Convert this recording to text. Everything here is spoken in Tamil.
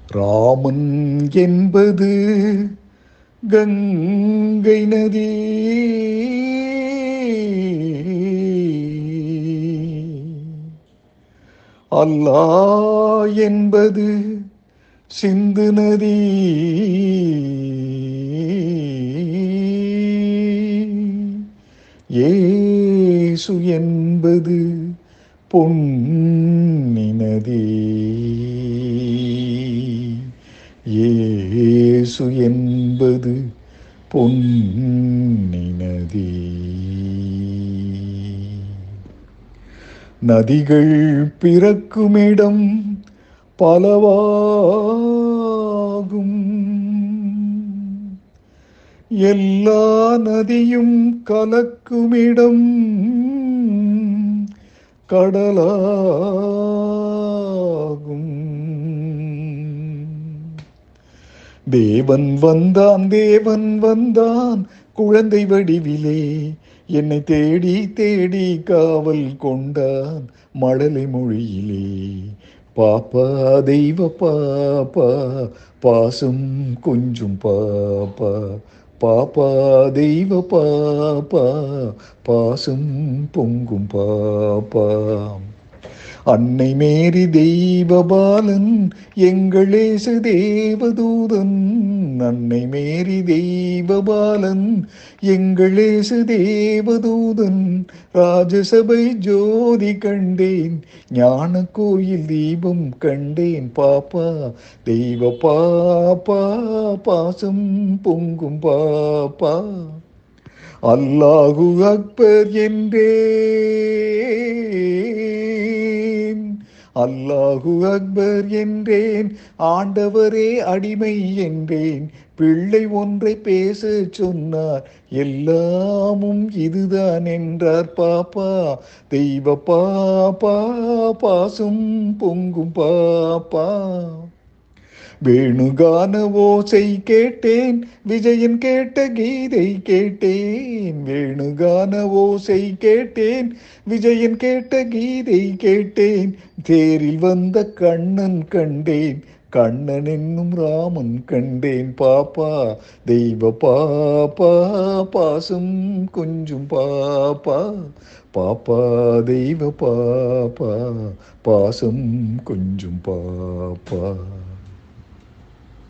ராமன் என்பது கங்கை நதி அல்லாஹ் என்பது சிந்து நதி ஏசு என்பது பொன்னி நதி ஏசு என்பது பொன்னி நதி நதிகள் பிறக்குமிடம் பலவாகும் எல்லா நதியும் கலக்குமிடம் கடலாகும் தேவன் வந்தான் தேவன் வந்தான் குழந்தை வடிவிலே என்னை தேடி தேடி காவல் கொண்டான் மழலை மொழியிலே பாப்பா தெய்வ பாப்பா பாசம் கொஞ்சம் பாப்பா பாப்பா தெய்வ பாப்பா பாசம் பொங்கும் பாப்பா அன்னை மேரி தெய்வபாலன் எங்களேசு தேவதூதன் அன்னை மேரி தெய்வபாலன் எங்களேசு தேவதூதன் ராஜசபை ஜோதி கண்டேன் ஞான கோயில் தீபம் கண்டேன் பாப்பா தெய்வ பாப்பா பாசம் பொங்கும் பாப்பா அல்லாஹு அக்பர் என்றேன் அல்லாஹு அக்பர் என்றேன் ஆண்டவரே அடிமை என்றேன் பிள்ளை ஒன்றை பேச சொன்னார் எல்லாமும் இதுதான் என்றார் பாப்பா தெய்வ பாப்பா பாசம் பொங்கும் பாப்பா வேணுகான ஓசை கேட்டேன் விஜயன் கேட்ட கீதை கேட்டேன் வேணுகான ஓசை கேட்டேன் விஜயன் கேட்ட கீதை கேட்டேன் தேரில் வந்த கண்ணன் கண்டேன் கண்ணன் என்னும் ராமன் கண்டேன் பாப்பா தெய்வ பாப்பா பாசம் கொஞ்சம் பாப்பா பாப்பா தெய்வ பாப்பா பாசம் கொஞ்சம் பாப்பா